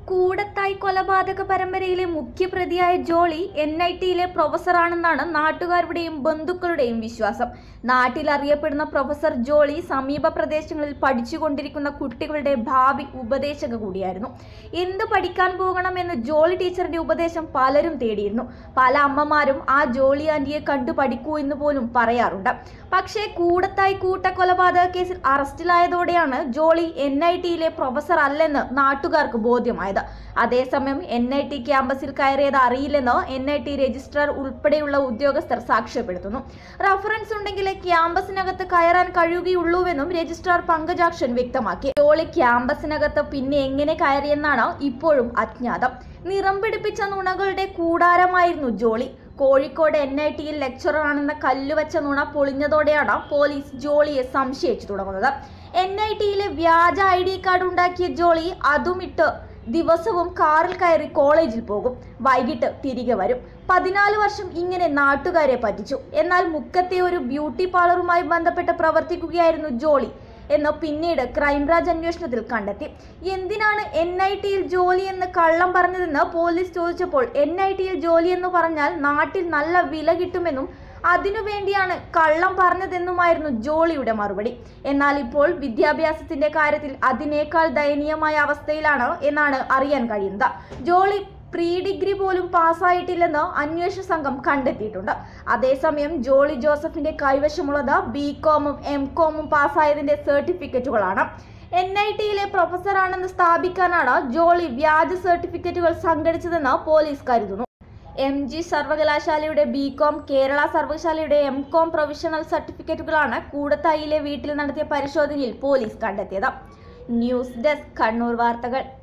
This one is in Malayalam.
കൂടത്തായി കൊലപാതക പരമ്പരയിലെ മുഖ്യപ്രതിയായ ജോളി എൻ ഐ ടിയിലെ പ്രൊഫസറാണെന്നാണ് നാട്ടുകാരുടെയും ബന്ധുക്കളുടെയും വിശ്വാസം നാട്ടിൽ അറിയപ്പെടുന്ന പ്രൊഫസർ ജോളി സമീപ പ്രദേശങ്ങളിൽ പഠിച്ചുകൊണ്ടിരിക്കുന്ന കുട്ടികളുടെ ഭാവി ഉപദേശക കൂടിയായിരുന്നു എന്ത് പഠിക്കാൻ പോകണമെന്ന് ജോളി ടീച്ചറിന്റെ ഉപദേശം പലരും തേടിയിരുന്നു പല അമ്മമാരും ആ ജോളി ആന്റിയെ കണ്ടു പഠിക്കൂ എന്ന് പോലും പറയാറുണ്ട് പക്ഷേ കൂടത്തായി കൂട്ടക്കൊലപാതക കേസിൽ അറസ്റ്റിലായതോടെയാണ് ജോളി എൻ ഐ ടിയിലെ പ്രൊഫസർ അല്ലെന്ന് നാട്ടുകാർക്ക് ബോധ്യമായത് അതേസമയം എൻ ഐ ടി ക്യാമ്പസിൽ കയറിയത് അറിയില്ലെന്ന് എൻ ഐ ടി രജിസ്ട്രാർ ഉൾപ്പെടെയുള്ള ഉദ്യോഗസ്ഥർ സാക്ഷ്യപ്പെടുത്തുന്നു റഫറൻസ് ഉണ്ടെങ്കിലേ ക്യാമ്പസിനകത്ത് കയറാൻ കഴിയുകയുള്ളൂവെന്നും രജിസ്ട്രാർ പങ്കജാക്ഷൻ വ്യക്തമാക്കി ജോളി ക്യാമ്പസിനകത്ത് പിന്നെ എങ്ങനെ കയറിയെന്നാണ് ഇപ്പോഴും അജ്ഞാതം നിറം പിടിപ്പിച്ച നുണകളുടെ കൂടാരമായിരുന്നു ജോളി കോഴിക്കോട് എൻ ഐ ടിയിൽ ലെക്ചറാണെന്ന കല്ലുവച്ച നുണ പൊളിഞ്ഞതോടെയാണ് പോലീസ് ജോളിയെ സംശയിച്ചു തുടങ്ങുന്നത് എൻ ഐ ടിയിലെ വ്യാജ ഐ ഡി കാർഡ് ഉണ്ടാക്കിയ ജോളി അതുമിട്ട് ദിവസവും കാറിൽ കയറി കോളേജിൽ പോകും വൈകിട്ട് തിരികെ വരും പതിനാല് വർഷം ഇങ്ങനെ നാട്ടുകാരെ പറ്റിച്ചു എന്നാൽ മുക്കത്തെ ഒരു ബ്യൂട്ടി പാർലറുമായി ബന്ധപ്പെട്ട് പ്രവർത്തിക്കുകയായിരുന്നു ജോളി എന്ന് പിന്നീട് ക്രൈംബ്രാഞ്ച് അന്വേഷണത്തിൽ കണ്ടെത്തി എന്തിനാണ് എൻ ഐ ടിയിൽ ജോലി എന്ന് കള്ളം പറഞ്ഞതെന്ന് പോലീസ് ചോദിച്ചപ്പോൾ എൻ ഐ ടിയിൽ ജോലി എന്ന് പറഞ്ഞാൽ നാട്ടിൽ നല്ല വില കിട്ടുമെന്നും അതിനുവേണ്ടിയാണ് കള്ളം പറഞ്ഞതെന്നുമായിരുന്നു ജോളിയുടെ മറുപടി എന്നാൽ ഇപ്പോൾ വിദ്യാഭ്യാസത്തിന്റെ കാര്യത്തിൽ അതിനേക്കാൾ ദയനീയമായ അവസ്ഥയിലാണ് എന്നാണ് അറിയാൻ കഴിയുന്നത് ജോളി പ്രീ ഡിഗ്രി പോലും പാസ്സായിട്ടില്ലെന്ന് അന്വേഷണ സംഘം കണ്ടെത്തിയിട്ടുണ്ട് അതേസമയം ജോളി ജോസഫിന്റെ കൈവശമുള്ളത് ബി കോമും എം കോമും പാസ്സായതിന്റെ സർട്ടിഫിക്കറ്റുകളാണ് എൻ ഐ ടിയിലെ പ്രൊഫസറാണെന്ന് സ്ഥാപിക്കാനാണ് ജോളി വ്യാജ സർട്ടിഫിക്കറ്റുകൾ സംഘടിച്ചതെന്ന് പോലീസ് കരുതുന്നു എം ജി സർവകലാശാലയുടെ ബി കോം കേരള സർവകലാശാലയുടെ എം കോം പ്രൊവിഷണൽ സർട്ടിഫിക്കറ്റുകളാണ് കൂടത്തായിലെ വീട്ടിൽ നടത്തിയ പരിശോധനയിൽ പോലീസ് കണ്ടെത്തിയത് ന്യൂസ് ഡെസ്ക് കണ്ണൂർ വാർത്തകൾ